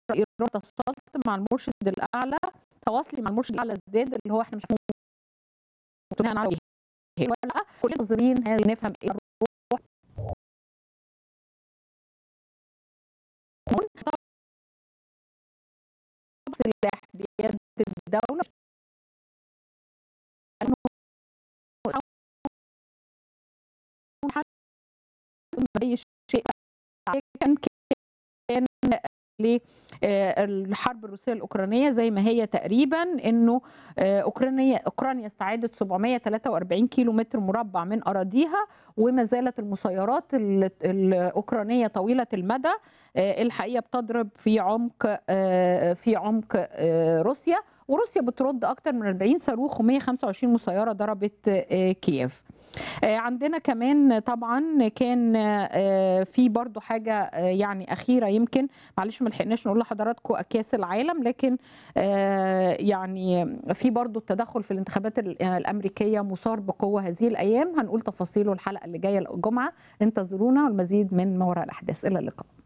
ايران تواصلت مع المرشد الاعلى تواصلي مع المرشد الاعلى ازداد اللي هو احنا مش بناء على ولا كلنا منتظرين نفهم ايه الروح سلاح بيد الدوله اي شيء كان كان الحرب الروسيه الاوكرانيه زي ما هي تقريبا انه اوكرانيا اوكرانيا استعادت 743 كيلو متر مربع من اراضيها وما زالت المسيرات الاوكرانيه طويله المدى الحقيقه بتضرب في عمق في عمق روسيا وروسيا بترد اكثر من 40 صاروخ و125 مسيره ضربت كييف عندنا كمان طبعا كان في برضو حاجة يعني أخيرة يمكن معلش ما لحقناش نقول لحضراتكم كأس العالم لكن يعني في برضو التدخل في الانتخابات الأمريكية مثار بقوة هذه الأيام هنقول تفاصيله الحلقة اللي جاية الجمعة انتظرونا والمزيد من ما وراء الأحداث إلى اللقاء